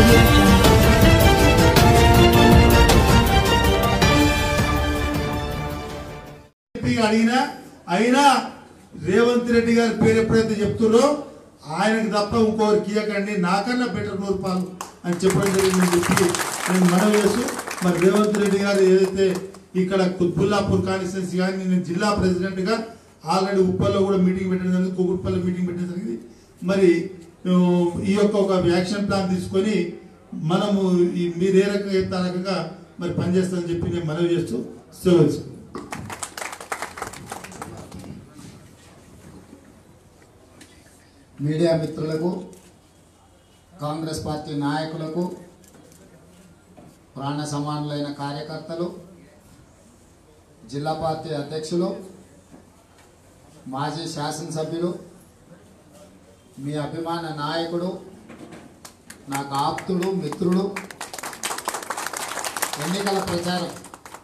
audio jungle. చెప్పి అడిగినా అయినా రేవంత్ రెడ్డి గారి పేరు ఎప్పుడైతే చెప్తున్నారో ఆయనకు తప్ప ఇంకోరికి ఇవ్వకండి నాకన్నా బెటర్ నూరు రూపాయలు అని చెప్పడం జరిగిందని చెప్పి నేను మనవి చేస్తూ మరి రేవంత్ రెడ్డి గారు ఏదైతే ఇక్కడ కుత్బుల్లాపూర్ కాన్స్టిట్యున్సీ కానీ నేను జిల్లా ప్రెసిడెంట్గా ఆల్రెడీ ఉప్పల్లో కూడా మీటింగ్ పెట్టడం జరిగింది కుకుట్పల్లి మీటింగ్ పెట్టడం జరిగింది మరి ఆ, ఈ యొక్క ఒక యాక్షన్ ప్లాన్ తీసుకొని మనము ఈ మీరు ఏ రకంగా చెప్తే ఆ రకంగా మరి పనిచేస్తామని చెప్పి నేను మనవి చేస్తూ సెలవు తీసుకుంటాను. మీడియా మిత్రులకు కాంగ్రెస్ పార్టీ నాయకులకు ప్రాణ సమానులైన కార్యకర్తలు జిల్లా పార్టీ అధ్యక్షులు మాజీ శాసనసభ్యులు మీ అభిమాన నాయకుడు నాకు ఆప్తుడు మిత్రుడు ఎన్నికల ప్రచారం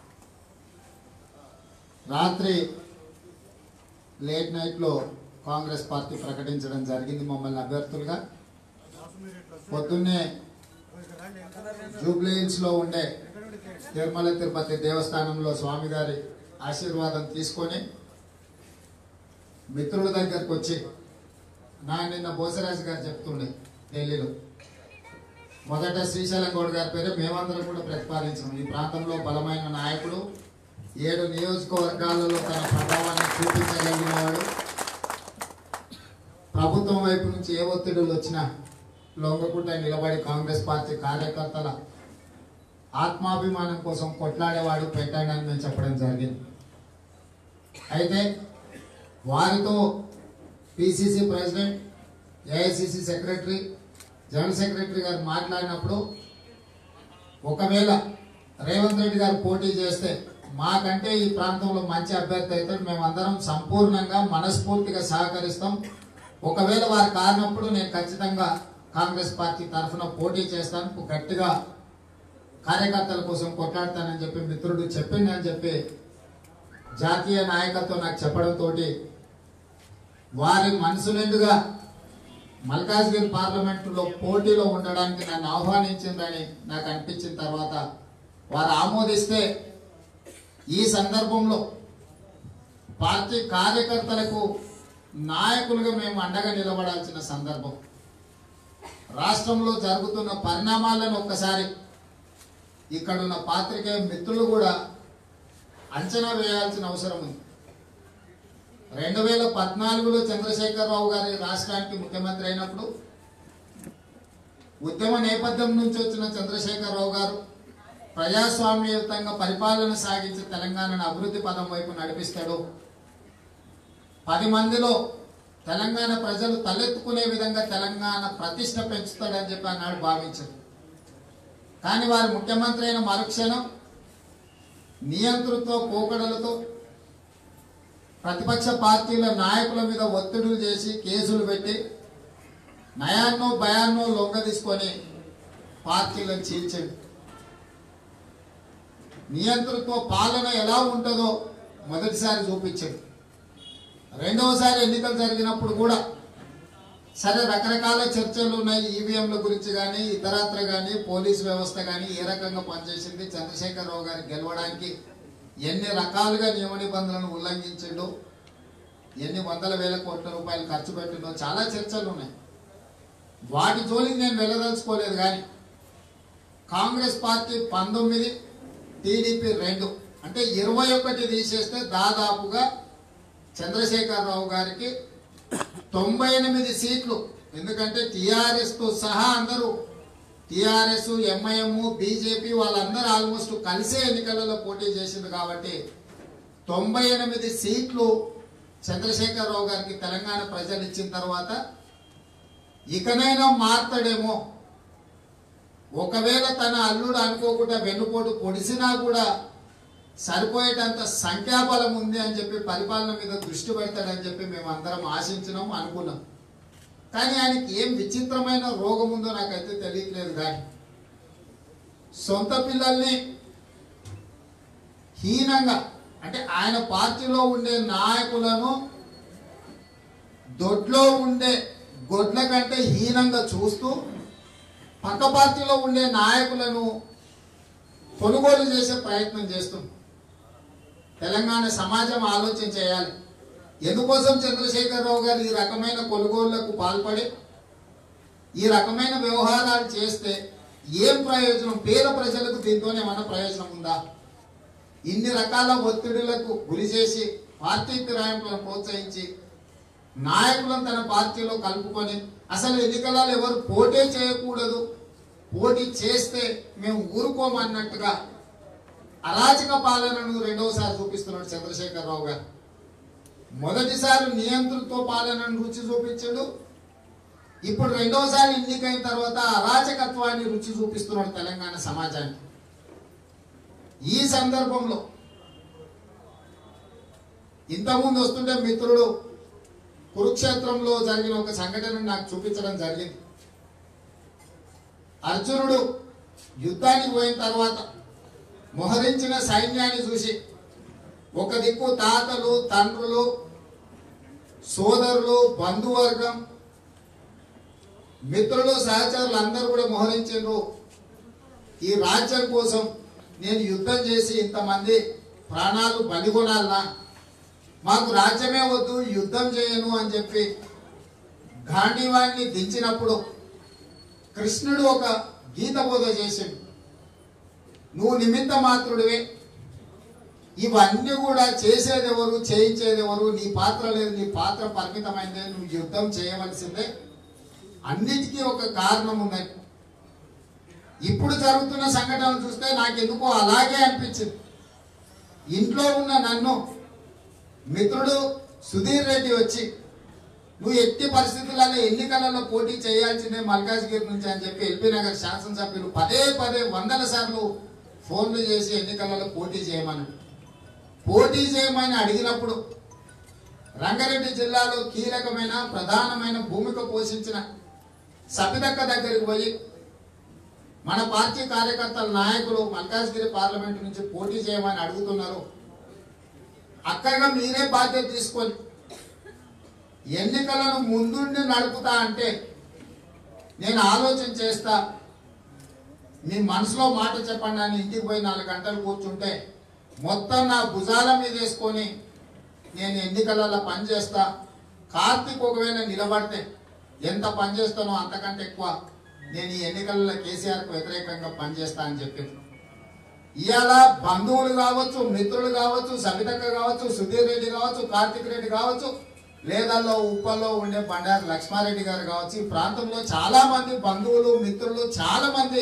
రాత్రి లేట్ నైట్లో కాంగ్రెస్ పార్టీ ప్రకటించడం జరిగింది మమ్మల్ని అభ్యర్థులుగా పొద్దున్నే జూబ్లీ హిల్స్ లో ఉండే తిరుమల తిరుపతి దేవస్థానంలో స్వామి గారి ఆశీర్వాదం తీసుకొని మిత్రుల దగ్గరకు వచ్చి నా నిన్న బోసరాజు గారు చెప్తుండే ఢిల్లీలో మొదట శ్రీశైలం గౌడ్ గారి పేరు మేమందరం కూడా ప్రతిపాదించాం ఈ ప్రాంతంలో బలమైన నాయకుడు ఏడు నియోజకవర్గాలలో తన ప్రభావాన్ని చూపించగలిగినవాడు ప్రభుత్వం వైపు నుంచి ఏ ఒత్తిడులు వచ్చినా లొంగకుండా నిలబడి కాంగ్రెస్ పార్టీ కార్యకర్తల ఆత్మాభిమానం కోసం కొట్లాడేవాడు పెట్టాడు అని మేము చెప్పడం జరిగింది అయితే వారితో PCC president AICC secretary general secretary గారు మాట్లాడినప్పుడు ఒకవేళ రేవంత్ రెడ్డి గారు పోటీ చేస్తే మాకంటే ఈ ప్రాంతంలో మంచి అభ్యర్థి అయితే మేమందరం సంపూర్ణంగా మనస్ఫూర్తిగా సహకరిస్తాం ఒకవేళ వారు కానప్పుడు నేను ఖచ్చితంగా కాంగ్రెస్ పార్టీ తరఫున పోటీ చేస్తాను గట్టిగా కార్యకర్తల కోసం కొట్లాడతానని చెప్పి మిత్రుడు చెప్పిండని చెప్పి జాతీయ నాయకత్వం నాకు చెప్పడంతో వారి మనసు నిండుగా మల్కాజ్గిరి పార్లమెంటులో పోటీలో ఉండడానికి నన్ను ఆహ్వానించిందని నాకు అనిపించిన తర్వాత వారు ఆమోదిస్తే ఈ సందర్భంలో పార్టీ కార్యకర్తలకు నాయకులుగా మేము అండగా నిలబడాల్సిన సందర్భం రాష్ట్రంలో జరుగుతున్న పరిణామాలను ఒక్కసారి ఇక్కడున్న పాత్రికేయ మిత్రులు కూడా అంచనా వేయాల్సిన అవసరం ఉంది రెండు వేల పద్నాలుగులో చంద్రశేఖరరావు గారి రాష్ట్రానికి ముఖ్యమంత్రి అయినప్పుడు ఉద్యమ నేపథ్యం నుంచి వచ్చిన చంద్రశేఖరరావు గారు ప్రజాస్వామ్యయుతంగా పరిపాలన సాగించి తెలంగాణను అభివృద్ధి పదం వైపు నడిపిస్తాడు పది మందిలో తెలంగాణ ప్రజలు తలెత్తుకునే విధంగా తెలంగాణ ప్రతిష్ట పెంచుతాడని చెప్పి ఆనాడు భావించారు కానీ వారు ముఖ్యమంత్రి అయిన మరుక్షణం నియంతృత్వ పోకడలతో ప్రతిపక్ష పార్టీల నాయకుల మీద ఒత్తిడులు చేసి కేసులు పెట్టి నయాన్నో భయాన్నో లొంగ తీసుకొని పార్టీలను చీల్చండి నియంతృత్వ పాలన ఎలా ఉంటుందో మొదటిసారి చూపించండి రెండవసారి ఎన్నికలు జరిగినప్పుడు కూడా సరే రకరకాల చర్చలు ఉన్నాయి ఈవీఎంల గురించి కానీ ఇతరత్ర కానీ పోలీస్ వ్యవస్థ కానీ ఏ రకంగా పనిచేసింది చంద్రశేఖరరావు గారి గెలవడానికి ఎన్ని రకాలుగా నియమ నిబంధనలను ఉల్లంఘించిండో ఎన్ని వందల వేల కోట్ల రూపాయలు ఖర్చు పెట్టిండో చాలా చర్చలు ఉన్నాయి వాటి జోలికి నేను వెళ్ళదలుచుకోలేదు కానీ కాంగ్రెస్ పార్టీ పంతొమ్మిది టీడీపీ రెండు అంటే ఇరవై ఒకటి తీసేస్తే దాదాపుగా చంద్రశేఖరరావు గారికి తొంభై ఎనిమిది సీట్లు ఎందుకంటే టిఆర్ఎస్ తో సహా అందరూ టిఆర్ఎస్ ఎంఐఎం బీజేపీ వాళ్ళందరూ ఆల్మోస్ట్ కలిసే ఎన్నికలలో పోటీ చేసింది కాబట్టి తొంభై ఎనిమిది సీట్లు చంద్రశేఖరరావు గారికి తెలంగాణ ప్రజలు ఇచ్చిన తర్వాత ఇకనైనా మారుతాడేమో ఒకవేళ తన అల్లుడు అనుకోకుండా వెన్నుపోటు పొడిసినా కూడా సరిపోయేటంత సంఖ్యాబలం ఉంది అని చెప్పి పరిపాలన మీద దృష్టి పెడతాడని చెప్పి మేము అందరం ఆశించినాం అనుకున్నాం కానీ ఆయనకి ఏం విచిత్రమైన రోగం ఉందో నాకైతే తెలియట్లేదు కానీ సొంత పిల్లల్ని హీనంగా అంటే ఆయన పార్టీలో ఉండే నాయకులను దొడ్లో ఉండే గొడ్ల కంటే హీనంగా చూస్తూ పక్క పార్టీలో ఉండే నాయకులను కొనుగోలు చేసే ప్రయత్నం చేస్తుంది తెలంగాణ సమాజం ఆలోచన చేయాలి ఎందుకోసం చంద్రశేఖరరావు గారు ఈ రకమైన కొనుగోళ్లకు పాల్పడి ఈ రకమైన వ్యవహారాలు చేస్తే ఏం ప్రయోజనం పేద ప్రజలకు దీంతోనే ఏమైనా ప్రయోజనం ఉందా ఇన్ని రకాల ఒత్తిడులకు గురి చేసి పార్టీ ఫిరాయింపులను ప్రోత్సహించి నాయకులను తన పార్టీలో కలుపుకొని అసలు ఎన్నికలలో ఎవరు పోటీ చేయకూడదు పోటీ చేస్తే మేము ఊరుకోమన్నట్టుగా అరాచక పాలనను రెండవసారి చూపిస్తున్నాడు చంద్రశేఖరరావు గారు మొదటిసారి నియంతృత్వ పాలనను రుచి చూపించాడు ఇప్పుడు రెండవసారి ఎన్నికైన తర్వాత అరాచకత్వాన్ని రుచి చూపిస్తున్నాడు తెలంగాణ సమాజానికి ఈ సందర్భంలో ఇంతకుముందు వస్తుంటే మిత్రుడు కురుక్షేత్రంలో జరిగిన ఒక సంఘటన నాకు చూపించడం జరిగింది అర్జునుడు యుద్ధానికి పోయిన తర్వాత మోహరించిన సైన్యాన్ని చూసి ఒక దిక్కు తాతలు తండ్రులు సోదరులు బంధువర్గం మిత్రులు సహచరులు అందరూ కూడా మోహరించారు ఈ రాజ్యం కోసం నేను యుద్ధం చేసి ఇంతమంది ప్రాణాలు బలిగొనాలనా మాకు రాజ్యమే వద్దు యుద్ధం చేయను అని చెప్పి గాంధీవాన్ని దించినప్పుడు కృష్ణుడు ఒక గీత బోధ చేసిండు నువ్వు నిమిత్త మాత్రుడివే ఇవన్నీ కూడా చేసేది ఎవరు చేయించేది ఎవరు నీ పాత్ర లేదు నీ పాత్ర పరిమితమైందే నువ్వు యుద్ధం చేయవలసిందే అన్నిటికీ ఒక కారణం ఉన్నది ఇప్పుడు జరుగుతున్న సంఘటనలు చూస్తే నాకెందుకో అలాగే అనిపించింది ఇంట్లో ఉన్న నన్ను మిత్రుడు సుధీర్ రెడ్డి వచ్చి నువ్వు ఎట్టి పరిస్థితులలో ఎన్నికలలో పోటీ చేయాల్సిందే మల్కాజ్గిరి నుంచి అని చెప్పి ఎల్బీ నగర్ శాసనసభ్యులు పదే పదే వందల సార్లు ఫోన్లు చేసి ఎన్నికలలో పోటీ చేయమని పోటీ చేయమని అడిగినప్పుడు రంగారెడ్డి జిల్లాలో కీలకమైన ప్రధానమైన భూమిక పోషించిన సబితక్క దగ్గరికి పోయి మన పార్టీ కార్యకర్తల నాయకులు మల్కాజ్గిరి పార్లమెంట్ నుంచి పోటీ చేయమని అడుగుతున్నారు అక్కగా మీరే బాధ్యత తీసుకొని ఎన్నికలను ముందుండి నడుపుతా అంటే నేను ఆలోచన చేస్తా మీ మనసులో మాట చెప్పండి అని ఇంటికి పోయి నాలుగు గంటలు కూర్చుంటే మొత్తం నా భుజాల మీద వేసుకొని నేను ఎన్నికలలో పనిచేస్తా కార్తీక్ ఒకవేళ నిలబడితే ఎంత పని చేస్తానో అంతకంటే ఎక్కువ నేను ఈ ఎన్నికలలో కేసీఆర్కు వ్యతిరేకంగా పనిచేస్తా అని చెప్పింది ఇవాళ బంధువులు కావచ్చు మిత్రులు కావచ్చు సబితక్క కావచ్చు సుధీర్ రెడ్డి కావచ్చు కార్తిక్ రెడ్డి కావచ్చు లేదల్లో ఉప్పల్లో ఉండే బండారు లక్ష్మారెడ్డి గారు కావచ్చు ఈ ప్రాంతంలో చాలా మంది బంధువులు మిత్రులు చాలా మంది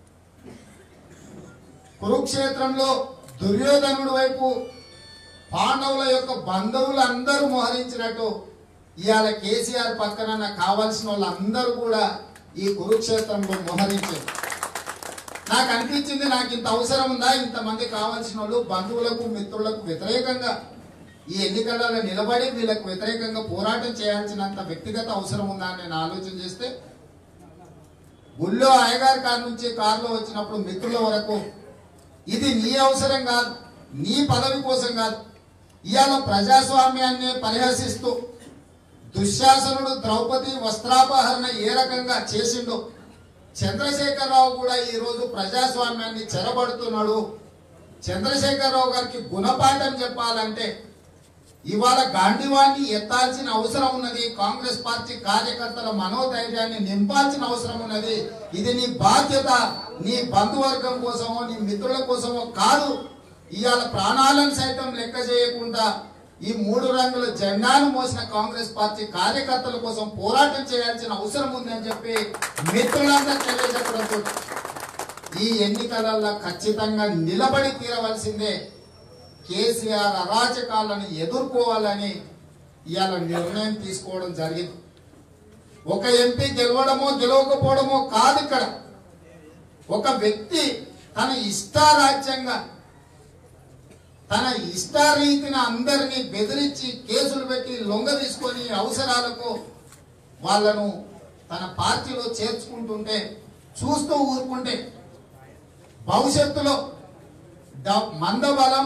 కురుక్షేత్రంలో దుర్యోధనుడి వైపు పాండవుల యొక్క బంధువులు అందరూ మోహరించినట్టు ఇవాళ కేసీఆర్ పక్కన నాకు కావాల్సిన వాళ్ళందరూ కూడా ఈ కురుక్షేత్రంలో మోహరించారు నాకు అనిపించింది నాకు ఇంత అవసరం ఉందా ఇంతమంది కావాల్సిన వాళ్ళు బంధువులకు మిత్రులకు వ్యతిరేకంగా ఈ ఎన్నికలలో నిలబడి వీళ్ళకు వ్యతిరేకంగా పోరాటం చేయాల్సినంత వ్యక్తిగత అవసరం ఉందా అని నేను ఆలోచన చేస్తే గుళ్ళో అయ్యగారి కారు నుంచి కారులో వచ్చినప్పుడు మిత్రుల వరకు ఇది నీ అవసరం కాదు నీ పదవి కోసం కాదు ఇవాళ ప్రజాస్వామ్యాన్ని పరిహసిస్తూ దుశ్శాసనుడు ద్రౌపది వస్త్రాపహరణ ఏ రకంగా చేసిండో చంద్రశేఖరరావు కూడా ఈ రోజు ప్రజాస్వామ్యాన్ని చెరబడుతున్నాడు చంద్రశేఖరరావు గారికి గుణపాఠం చెప్పాలంటే ఇవాళ గాంధీవాన్ని ఎత్తాల్సిన అవసరం ఉన్నది కాంగ్రెస్ పార్టీ కార్యకర్తల మనోధైర్యాన్ని నింపాల్సిన అవసరం ఉన్నది ఇది నీ బాధ్యత నీ బంధువర్గం కోసమో నీ మిత్రుల కోసమో కాదు ఇవాళ ప్రాణాలను సైతం లెక్క చేయకుండా ఈ మూడు రంగుల జెండాను మోసిన కాంగ్రెస్ పార్టీ కార్యకర్తల కోసం పోరాటం చేయాల్సిన అవసరం ఉంది అని చెప్పి మిత్రులందరూ తెలియజెప్పడంతో ఈ ఎన్నికలలో ఖచ్చితంగా నిలబడి తీరవలసిందే కేసీఆర్ అరాచకాలను ఎదుర్కోవాలని ఇవాళ నిర్ణయం తీసుకోవడం జరిగింది ఒక ఎంపీ గెలవడమో గెలవకపోవడమో కాదు ఇక్కడ ఒక వ్యక్తి తన ఇష్టారాజ్యంగా తన ఇష్టారీతిన అందరినీ బెదిరించి కేసులు పెట్టి లొంగ తీసుకొని అవసరాలకు వాళ్ళను తన పార్టీలో చేర్చుకుంటుంటే చూస్తూ ఊరుకుంటే భవిష్యత్తులో డ- మందబలం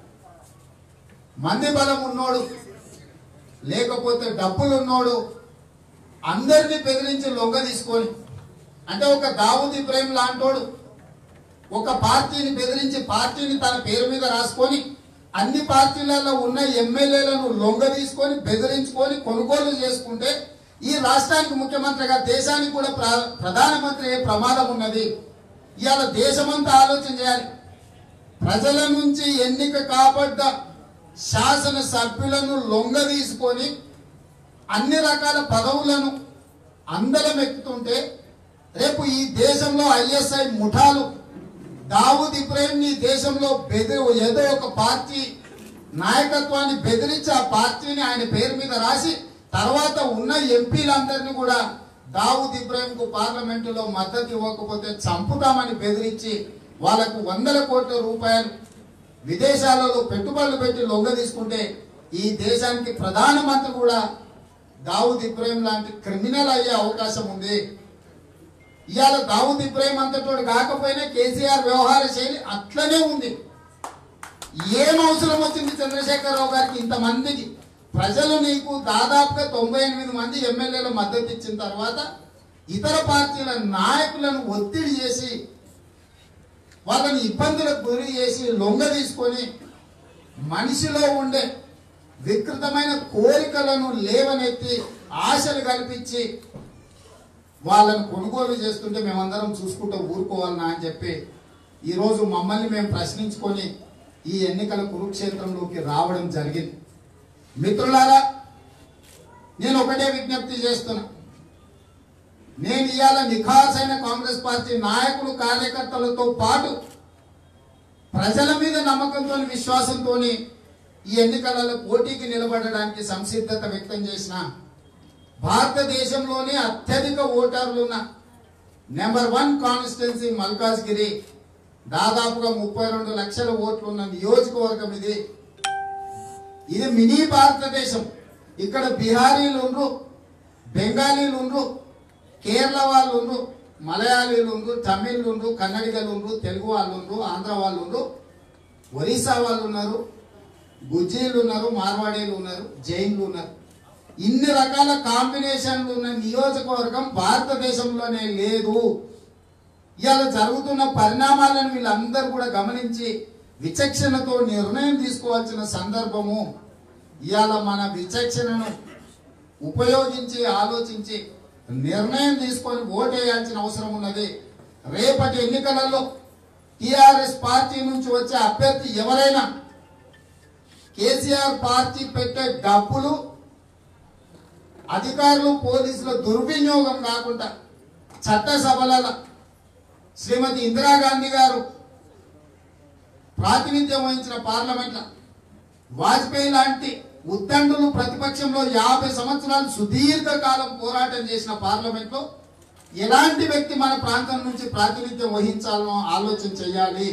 మంది బలం ఉన్నోడు లేకపోతే డబ్బులు ఉన్నోడు అందరినీ బెదిరించి లొంగ తీసుకొని అంటే ఒక దావుద్ ఇబ్రాహిం లాంటోడు ఒక పార్టీని బెదిరించి పార్టీని తన పేరు మీద రాసుకొని అన్ని పార్టీలలో ఉన్న ఎమ్మెల్యేలను లొంగ తీసుకొని బెదిరించుకొని కొనుగోలు చేసుకుంటే ఈ రాష్ట్రానికి ముఖ్యమంత్రిగా దేశానికి కూడా ప్ర- ప్రధానమంత్రి అయ్యే ప్రమాదం ఉన్నది ఇవాళ దేశమంతా ఆలోచన చేయాలి ప్రజల నుంచి ఎన్నిక కాబడ్డ శాసన సభ్యులను లొంగ తీసుకొని అన్ని రకాల పదవులను అందలం ఎక్కుతుంటే రేపు ఈ దేశంలో ఐఎస్ఐ ముఠాలు దావూద్ ఇబ్రాహిం ఈ దేశంలో బెదిరి ఏదో ఒక పార్టీ నాయకత్వాన్ని బెదిరించి ఆ పార్టీని ఆయన పేరు మీద రాసి తర్వాత ఉన్న ఎంపీలందరినీ కూడా దావూద్ ఇబ్రాహింకు పార్లమెంటులో మద్దతు ఇవ్వకపోతే చంపుతామని బెదిరించి వాళ్ళకు వందల కోట్ల రూపాయలు విదేశాలలో పెట్టుబడులు పెట్టి లొంగ తీసుకుంటే ఈ దేశానికి ప్రధానమంత్రి కూడా దావూద్ ఇబ్రాహిం లాంటి క్రిమినల్ అయ్యే అవకాశం ఉంది ఇవాళ దావూద్ ఇబ్రాహిం అంతటోడు కాకపోయినా కేసీఆర్ వ్యవహార శైలి అట్లనే ఉంది ఏం అవసరం వచ్చింది చంద్రశేఖరరావు గారికి ఇంతమందికి ప్రజలు నీకు దాదాపుగా తొంభై ఎనిమిది మంది ఎమ్మెల్యేలు మద్దతు ఇచ్చిన తర్వాత ఇతర పార్టీల నాయకులను ఒత్తిడి చేసి వాళ్ళని ఇబ్బందులకు గురి చేసి లొంగ తీసుకొని మనిషిలో ఉండే వికృతమైన కోరికలను లేవనెత్తి ఆశలు కల్పించి వాళ్ళని కొనుగోలు చేస్తుంటే మేమందరం చూసుకుంటూ ఊరుకోవాలనా అని చెప్పి ఈరోజు మమ్మల్ని మేము ప్రశ్నించుకొని ఈ ఎన్నికల కురుక్షేత్రంలోకి రావడం జరిగింది మిత్రులారా నేను ఒకటే విజ్ఞప్తి చేస్తున్నా నేను ఇవాళ నిఖాసైన కాంగ్రెస్ పార్టీ నాయకులు కార్యకర్తలతో పాటు ప్రజల మీద నమ్మకంతో విశ్వాసంతో ఈ ఎన్నికలలో పోటీకి నిలబడడానికి సంసిద్ధత వ్యక్తం చేసిన భారతదేశంలోనే అత్యధిక ఓటర్లు ఉన్న నెంబర్ వన్ కాన్స్టిట్యున్సీ మల్కాజ్గిరి దాదాపుగా ముప్పై రెండు లక్షల ఓట్లు ఉన్న నియోజకవర్గం ఇది ఇది మినీ భారతదేశం ఇక్కడ బీహారీలు ఉండ్రు బెంగాలీలు ఉండ్రు కేరళ వాళ్ళు ఉండ్రు మలయాళీలు ఉండ్రు తమిళ్ ఉండ్రు కన్నడిగలు ఉండ్రు తెలుగు వాళ్ళు ఉండ్రు ఆంధ్ర వాళ్ళు ఉండ్రు ఒరిస్సా వాళ్ళు ఉన్నారు గుజ్జీలు ఉన్నారు మార్వాడీలు ఉన్నారు జైన్లు ఉన్నారు ఇన్ని రకాల కాంబినేషన్లు ఉన్న నియోజకవర్గం భారతదేశంలోనే లేదు ఇవాళ జరుగుతున్న పరిణామాలను వీళ్ళందరూ కూడా గమనించి విచక్షణతో నిర్ణయం తీసుకోవాల్సిన సందర్భము ఇవాళ మన విచక్షణను ఉపయోగించి ఆలోచించి నిర్ణయం తీసుకొని ఓటేయాల్సిన అవసరం ఉన్నది రేపటి ఎన్నికలలో టిఆర్ఎస్ పార్టీ నుంచి వచ్చే అభ్యర్థి ఎవరైనా కేసీఆర్ పార్టీ పెట్టే డబ్బులు అధికారులు పోలీసుల దుర్వినియోగం కాకుండా చట్టసభలలో శ్రీమతి ఇందిరాగాంధీ గారు ప్రాతినిధ్యం వహించిన పార్లమెంట్ల వాజ్పేయి లాంటి ఉద్దండులు ప్రతిపక్షంలో యాభై సంవత్సరాలు సుదీర్ఘ కాలం పోరాటం చేసిన పార్లమెంట్లో ఎలాంటి వ్యక్తి మన ప్రాంతం నుంచి ప్రాతినిధ్యం వహించాలనో ఆలోచన చేయాలి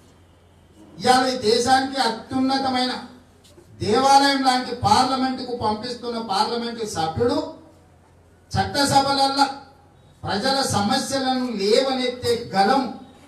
ఇవాళ ఈ దేశానికి అత్యున్నతమైన దేవాలయం లాంటి పార్లమెంటుకు పంపిస్తున్న పార్లమెంటు సభ్యుడు చట్టసభలల్లో ప్రజల సమస్యలను లేవనెత్తే గలం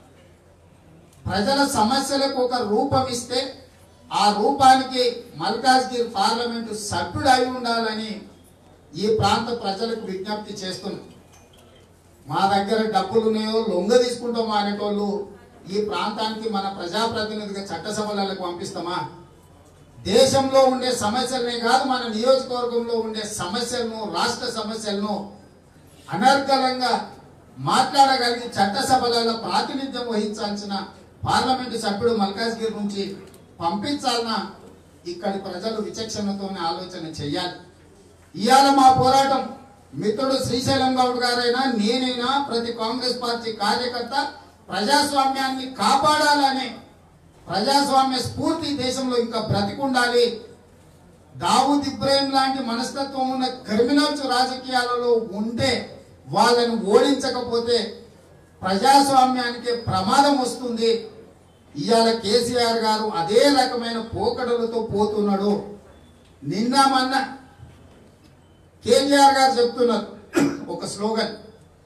ప్రజల సమస్యలకు ఒక రూపం ఇస్తే ఆ రూపానికి మల్కాజ్గిరి పార్లమెంటు సభ్యుడు అయి ఉండాలని ఈ ప్రాంత ప్రజలకు విజ్ఞప్తి చేస్తున్నాం మా దగ్గర డబ్బులు ఉన్నాయో లొంగ తీసుకుంటాం అనేటోళ్ళు ఈ ప్రాంతానికి మన ప్రజాప్రతినిధిగా చట్టసభలకు పంపిస్తామా దేశంలో ఉండే సమస్యలనే కాదు మన నియోజకవర్గంలో ఉండే సమస్యలను రాష్ట్ర సమస్యలను అనర్గళంగా మాట్లాడగలిగి చట్టసభలలో ప్రాతినిధ్యం వహించాల్సిన పార్లమెంటు సభ్యుడు మల్కాజ్గిరి నుంచి పంపించాలన్నా ఇక్కడి ప్రజలు విచక్షణతోనే ఆలోచన చెయ్యాలి ఇవాళ మా పోరాటం మిత్రుడు శ్రీశైలం గౌడ్ గారైనా నేనైనా ప్రతి కాంగ్రెస్ పార్టీ కార్యకర్త ప్రజాస్వామ్యాన్ని కాపాడాలని ప్రజాస్వామ్య స్ఫూర్తి దేశంలో ఇంకా బ్రతికుండాలి దావూద్ ఇబ్రాహిం లాంటి మనస్తత్వం ఉన్న క్రిమినల్స్ రాజకీయాలలో ఉంటే వాళ్ళని ఓడించకపోతే ప్రజాస్వామ్యానికి ప్రమాదం వస్తుంది ఇవాళ కేసీఆర్ గారు అదే రకమైన పోకడలతో పోతున్నాడు నిన్న మొన్న కేసీఆర్ గారు చెప్తున్నారు ఒక స్లోగన్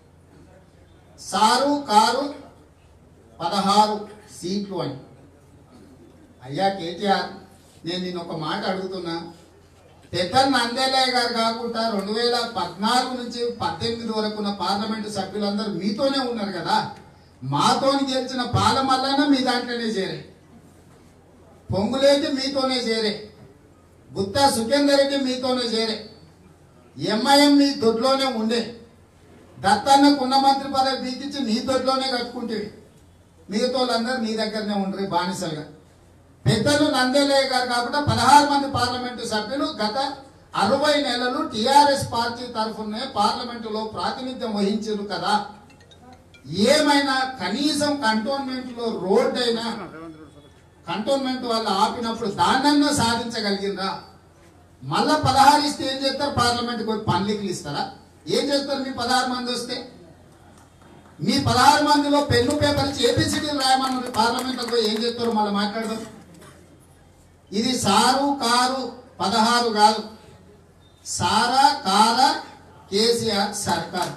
సారు కారు పదహారు సీట్లు అని అయ్యా కేటీఆర్ నేను నిన్న ఒక మాట అడుగుతున్నా పెద్దల నందేలయ్య గారు కాకుండా రెండు వేల పద్నాలుగు నుంచి పద్దెనిమిది వరకు ఉన్న పార్లమెంటు సభ్యులందరూ మీతోనే ఉన్నారు కదా మాతోని గెలిచిన పాలమల్లన మీ దాంట్లోనే చేరే పొంగులేటి మీతోనే చేరే గుత్తా సుఖేందర్ రెడ్డి మీతోనే చేరే ఎంఐఎం మీ దొడ్లోనే ఉండే దత్తన్నకు ఉన్న మంత్రి పదవి బీకించి నీ దొడ్లోనే కట్టుకుంటేవి మిగతా వాళ్ళందరూ నీ దగ్గరనే ఉండరు బానిసలుగా పెద్దలు నందేలయ్య గారు కాకుండా పదహారు మంది పార్లమెంటు సభ్యులు గత అరవై నెలలు టిఆర్ఎస్ పార్టీ తరఫునే పార్లమెంటులో ప్రాతినిధ్యం వహించారు కదా ఏమైనా కనీసం కంటోన్మెంట్ లో రోడ్ అయినా కంటోన్మెంట్ వాళ్ళు ఆపినప్పుడు దాన్నన్నా సాధించగలిగిందా మళ్ళా పదహారు ఇస్తే ఏం చేస్తారు పార్లమెంట్ పోయి పనులకి ఇస్తారా ఏం చేస్తారు మీ పదహారు మంది వస్తే మీ పదహారు మందిలో పెన్ను పేపర్ ఇచ్చి ఏపీసీడీలు రాయమన్నది పార్లమెంట్ పోయి ఏం చేస్తారు మళ్ళీ మాట్లాడదాం ఇది సారు కారు పదహారు కాదు సారా కార కేసీఆర్ సర్కార్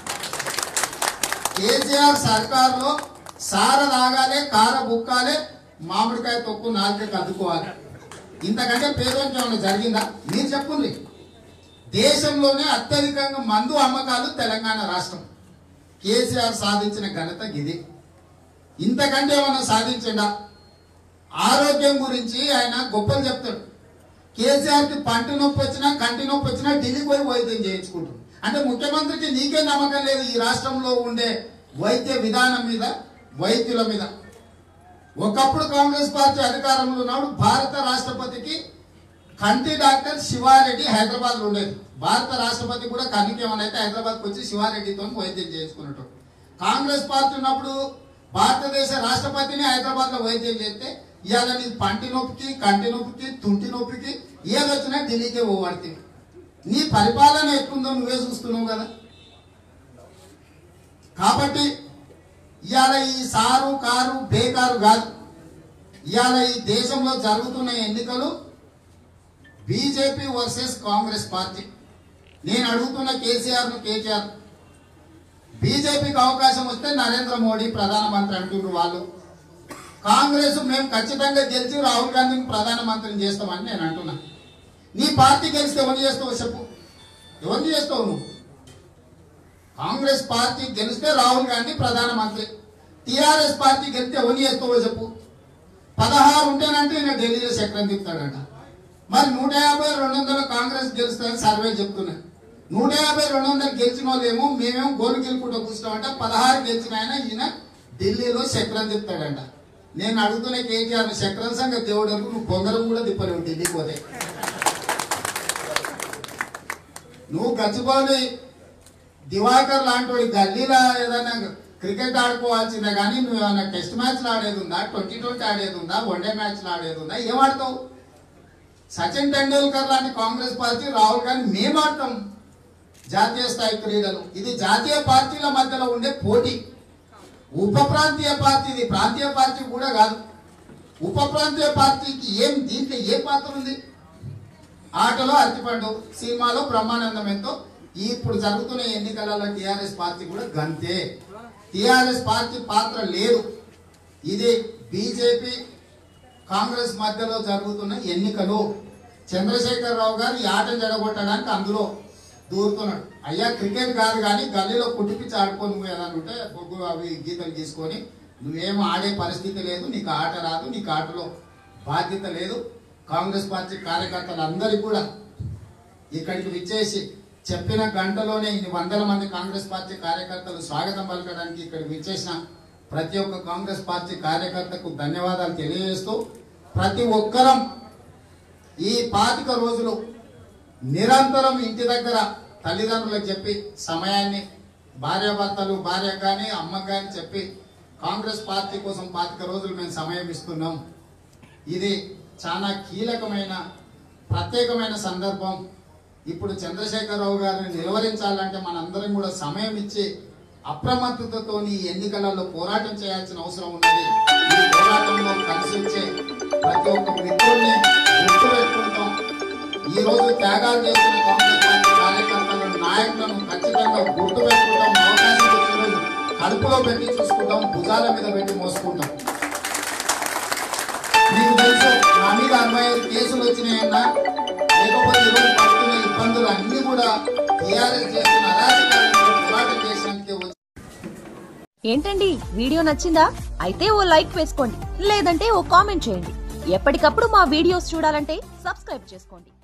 కేసీఆర్ సర్కార్లో సార తాగాలి కార బుక్కాలి మామిడికాయ తొక్కు నాలుగు అద్దుకోవాలి ఇంతకంటే పేదోనికి ఏమైనా జరిగిందా మీరు చెప్పుండ్రి దేశంలోనే అత్యధికంగా మందు అమ్మకాలు తెలంగాణ రాష్ట్రం కేసీఆర్ సాధించిన ఘనత ఇది ఇంతకంటే ఏమైనా సాధించిండా ఆరోగ్యం గురించి ఆయన గొప్పలు చెప్తాడు కేసీఆర్కి పంటి నొప్పి వచ్చినా కంటి నొప్పి వచ్చినా ఢిల్లీకి పోయి వైద్యం చేయించుకుంటాడు అంటే ముఖ్యమంత్రికి నీకే నమ్మకం లేదు ఈ రాష్ట్రంలో ఉండే వైద్య విధానం మీద వైద్యుల మీద ఒకప్పుడు కాంగ్రెస్ పార్టీ అధికారంలో ఉన్నప్పుడు భారత రాష్ట్రపతికి కంటి డాక్టర్ శివారెడ్డి హైదరాబాద్ లో ఉండేది భారత రాష్ట్రపతి కూడా కన్నుకి ఏమైనా అయితే హైదరాబాద్కి వచ్చి శివారెడ్డితో వైద్యం చేయించుకున్నట్టు కాంగ్రెస్ పార్టీ ఉన్నప్పుడు భారతదేశ రాష్ట్రపతిని హైదరాబాద్ లో వైద్యం చేస్తే ఇవాళ నీ పంటి నొప్పికి కంటి నొప్పికి తుంటి నొప్పికి ఏదొచ్చినా ఢిల్లీకే పోవాడుతుంది నీ పరిపాలన ఎట్లుందో నువ్వే చూస్తున్నావు కదా కాబట్టి ఇవాళ ఈ సారు కారు బేకారు కాదు ఇవాళ ఈ దేశంలో జరుగుతున్న ఎన్నికలు బీజేపీ వర్సెస్ కాంగ్రెస్ పార్టీ నేను అడుగుతున్న కేసీఆర్ ను కేటీఆర్ బీజేపీకి అవకాశం వస్తే నరేంద్ర మోడీ ప్రధానమంత్రి అంటున్నారు వాళ్ళు కాంగ్రెస్ మేము ఖచ్చితంగా గెలిచి రాహుల్ గాంధీని ప్రధానమంత్రిని చేస్తామని నేను అంటున్నా నీ పార్టీ గెలిస్తే ఎవరిని చేస్తావు చెప్పు ఎవరిని చేస్తావు నువ్వు కాంగ్రెస్ పార్టీ గెలిస్తే రాహుల్ గాంధీ ప్రధానమంత్రి టిఆర్ఎస్ పార్టీ గెలిస్తే ఎవరిని చేస్తావో చెప్పు పదహారు ఉంటేనంటే ఈయన ఢిల్లీలో చక్రం తిప్పుతాడంట మరి నూట యాభై రెండు వందల కాంగ్రెస్ గెలుస్తుందని సర్వే చెప్తున్నాయి నూట యాభై రెండు వందలు గెలిచిన వాళ్ళేమో మేమేమో గోలు గెలుపుకుంటూ కూర్చున్నామంట పదహారు గెలిచిన ఆయన ఈయన ఢిల్లీలో చక్రం తిప్పుతాడంట నేను అడుగుతున్న కేటీఆర్ చక్రం సంగతి దేవుడు వరకు నువ్వు బొంగరం కూడా తిప్పలేవు ఢిల్లీకి పోతే నువ్వు గచ్చిబౌలి దివాకర్ లాంటి వాడి గల్లీలో ఏదైనా క్రికెట్ ఆడుకోవాల్సిందే కానీ నువ్వు ఏమైనా టెస్ట్ మ్యాచ్లు ఆడేది ఉందా ట్వంటీ ట్వంటీ ఆడేది ఉందా వన్డే మ్యాచ్లు ఆడేది ఉందా ఏం ఆడతావు సచిన్ టెండూల్కర్ లాంటి కాంగ్రెస్ పార్టీ రాహుల్ గాంధీ మేము ఆడతాం జాతీయ స్థాయి క్రీడలు ఇది జాతీయ పార్టీల మధ్యలో ఉండే పోటీ ఉప ప్రాంతీయ పార్టీ ఇది ప్రాంతీయ పార్టీ కూడా కాదు ఉప ప్రాంతీయ పార్టీకి ఏం దీంట్లో ఏ పాత్ర ఉంది ఆటలో అరటిపండు సినిమాలో బ్రహ్మానందం ఎంతో ఇప్పుడు జరుగుతున్న ఎన్నికలలో టిఆర్ఎస్ పార్టీ కూడా గంతే టిఆర్ఎస్ పార్టీ పాత్ర లేదు ఇది బీజేపీ కాంగ్రెస్ మధ్యలో జరుగుతున్న ఎన్నికలు చంద్రశేఖర్ రావు గారు ఈ ఆటను జడగొట్టడానికి అందులో దూరుతున్నాడు అయ్యా క్రికెట్ కాదు కానీ గల్లీలో కుట్టిపిచ్చి ఆడుకో నువ్వు ఏదైనా ఉంటే బొగ్గు అవి గీతలు గీసుకొని నువ్వేం ఆడే పరిస్థితి లేదు నీకు ఆట రాదు నీకు ఆటలో బాధ్యత లేదు కాంగ్రెస్ పార్టీ కార్యకర్తలు అందరికీ కూడా ఇక్కడికి విచ్చేసి చెప్పిన గంటలోనే ఇన్ని వందల మంది కాంగ్రెస్ పార్టీ కార్యకర్తలు స్వాగతం పలకడానికి ఇక్కడికి విచ్చేసిన ప్రతి ఒక్క కాంగ్రెస్ పార్టీ కార్యకర్తకు ధన్యవాదాలు తెలియజేస్తూ ప్రతి ఒక్కరం ఈ పాతిక రోజులు నిరంతరం ఇంటి దగ్గర తల్లిదండ్రులకు చెప్పి సమయాన్ని భార్యాభర్తలు భార్య కానీ అమ్మకు కానీ చెప్పి కాంగ్రెస్ పార్టీ కోసం పాతిక రోజులు మేము సమయం ఇస్తున్నాం ఇది చాలా కీలకమైన ప్రత్యేకమైన సందర్భం ఇప్పుడు చంద్రశేఖరరావు గారిని నిలువరించాలంటే మనందరం కూడా సమయం ఇచ్చి అప్రమత్తతతో ఈ ఎన్నికలలో పోరాటం చేయాల్సిన అవసరం ఉన్నది ఈ పోరాటంలో కలిసి వచ్చే ప్రతి ఒక్క మిత్రుల్ని గుర్తు పెట్టుకుంటాం ఈ రోజు త్యాగాలు చేస్తున్న కాంగ్రెస్ పార్టీ కార్యకర్తలను నాయకులను ఖచ్చితంగా గుర్తు పెట్టుకుంటాం అవకాశం వచ్చిన రోజు కడుపులో పెట్టి చూసుకుంటాం భుజాల మీద పెట్టి మోసుకుంటాం మీకు తెలుసు నా మీద అరవై ఐదు కేసులు వచ్చినాయన్నా లేకపోతే ఈరోజు పడుతున్న ఇబ్బందులు అన్ని కూడా టీఆర్ఎస్ చేస్తున్న అరాజకాలను పోరాటం చేసినందుకే వచ్చి ఏంటండి వీడియో నచ్చిందా అయితే ఓ లైక్ వేసుకోండి లేదంటే ఓ కామెంట్ చేయండి ఎప్పటికప్పుడు మా వీడియోస్ చూడాలంటే సబ్స్క్రైబ్ చేసుకోండి